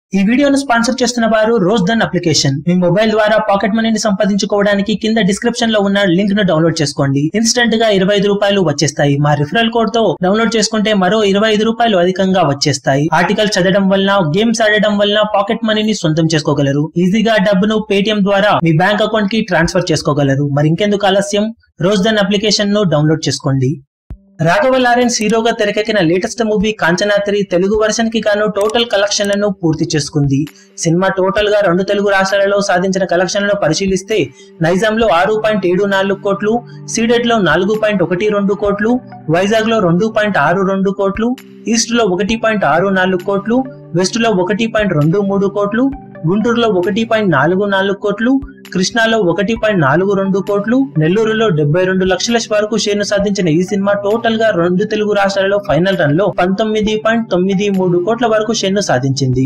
ఈ వీడియోను స్పాన్సర్ చేస్తున్న వారు రోజ్ దన్ అప్లికేషన్ మీ మొబైల్ ద్వారా పాకెట్ మనీని సంపాదించుకోవడానికి కింద డిస్క్రిప్షన్ లో ఉన్న లింక్ ను డౌన్లోడ్ చేసుకోండి ఇన్స్టెంట్ గా ఇరవై ఐదు రూపాయలు వచ్చేస్తాయి మా రిఫరల్ కోడ్ తో డౌన్లోడ్ చేసుకుంటే మరో ఇరవై ఐదు రూపాయలు అధికంగా వచ్చేస్తాయి ఆర్టికల్ చదవడం వలన గేమ్స్ ఆడడం వలన పాకెట్ మనీని సొంతం చేసుకోగలరు ఈజీగా డబ్బును పేటిఎం ద్వారా మీ బ్యాంక్ అకౌంట్ కి ట్రాన్స్ఫర్ చేసుకోగలరు మరి ఇంకెందుకు ఆలస్యం రోజ్ దన్ అప్లికేషన్ ను డౌన్లోడ్ చేసుకోండి రాఘవ లారెన్స్ హీరోగా తెరకెక్కిన లేటెస్ట్ మూవీ కాంచనాత్రి తెలుగు వర్షన్ కి గాను టోటల్ కలెక్షన్లను పూర్తి చేసుకుంది సినిమా టోటల్ గా రెండు తెలుగు రాష్ట్రాలలో సాధించిన కలెక్షన్లను పరిశీలిస్తే నైజాం లో ఆరు పాయింట్ ఏడు నాలుగు కోట్లు సీడెడ్ లో నాలుగు పాయింట్ ఒకటి రెండు కోట్లు వైజాగ్ లో రెండు పాయింట్ ఆరు రెండు కోట్లు ఈస్ట్ లో ఒకటి పాయింట్ ఆరు నాలుగు కోట్లు వెస్ట్ లో ఒకటి పాయింట్ రెండు మూడు కోట్లు గుంటూరులో ఒకటి పాయింట్ నాలుగు నాలుగు కోట్లు కృష్ణాలో ఒకటి పాయింట్ నాలుగు రెండు కోట్లు నెల్లూరులో డెబ్బై రెండు లక్షల వరకు షేర్ను సాధించిన ఈ సినిమా టోటల్ గా రెండు తెలుగు రాష్ట్రాలలో ఫైనల్ రన్ లో పంతొమ్మిది పాయింట్ తొమ్మిది మూడు కోట్ల వరకు షేర్ను సాధించింది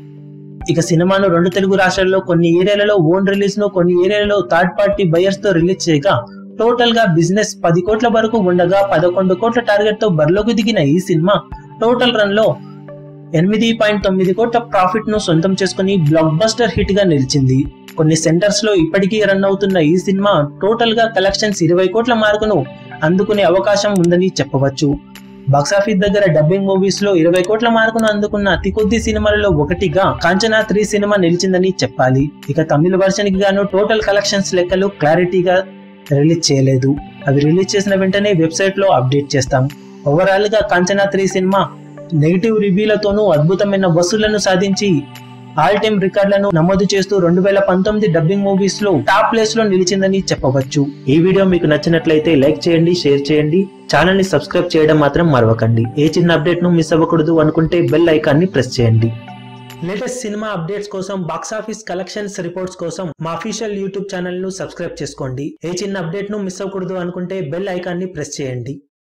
ఇక సినిమాను రెండు తెలుగు రాష్ట్రాల్లో కొన్ని ఏరియాలలో ఓన్ రిలీజ్ ను కొన్ని ఏరియాలలో థర్డ్ పార్టీ బయర్స్ తో రిలీజ్ చేయగా టోటల్ గా బిజినెస్ పది కోట్ల వరకు ఉండగా పదకొండు కోట్ల టార్గెట్ తో బరిలోకి దిగిన ఈ సినిమా టోటల్ రన్ లో ఎనిమిది పాయింట్ తొమ్మిది కోట్ల ప్రాఫిట్ ను సొంతం చేసుకుని బ్లాక్ బస్టర్ హిట్ గా నిలిచింది కొన్ని సెంటర్స్ లో ఇప్పటికీ రన్ అవుతున్న ఈ సినిమా టోటల్ గా కలెక్షన్స్ ఇరవై కోట్ల మార్కును అందుకునే అవకాశం ఉందని చెప్పవచ్చు బాక్సాఫీస్ దగ్గర డబ్బింగ్ మూవీస్ లో ఇరవై కోట్ల మార్కును అందుకున్న అతి కొద్ది సినిమాలలో ఒకటిగా కాంచనా త్రీ సినిమా నిలిచిందని చెప్పాలి ఇక తమిళ వర్షన్ కి గాను టోటల్ కలెక్షన్స్ లెక్కలు క్లారిటీగా రిలీజ్ చేయలేదు అవి రిలీజ్ చేసిన వెంటనే వెబ్సైట్ లో అప్డేట్ చేస్తాం ఓవరాల్ గా కాంచనా త్రీ సినిమా నెగిటివ్ రివ్యూలతోనూ అద్భుతమైన వసూళ్లను సాధించి ఆల్ టైమ్ రికార్డులను నమోదు చేస్తూ రెండు వేల పంతొమ్మిది డబ్బింగ్ మూవీస్ లో టాప్ ప్లేస్ లో నిలిచిందని చెప్పవచ్చు ఈ వీడియో మీకు నచ్చినట్లయితే లైక్ చేయండి షేర్ చేయండి ఛానల్ ని సబ్స్క్రైబ్ చేయడం మాత్రం మరవకండి ఏ చిన్న అప్డేట్ ను మిస్ అవ్వకూడదు అనుకుంటే బెల్ ఐకాన్ ని ప్రెస్ చేయండి లేటెస్ట్ సినిమా అప్డేట్స్ కోసం బాక్స్ ఆఫీస్ కలెక్షన్స్ రిపోర్ట్స్ కోసం మా అఫీషియల్ యూట్యూబ్ ఛానల్ ను సబ్స్క్రైబ్ చేసుకోండి ఏ చిన్న అప్డేట్ ను మిస్ అవ్వకూడదు అనుకుంటే బెల్ ఐకాన్ ని ప్రెస్ చేయండి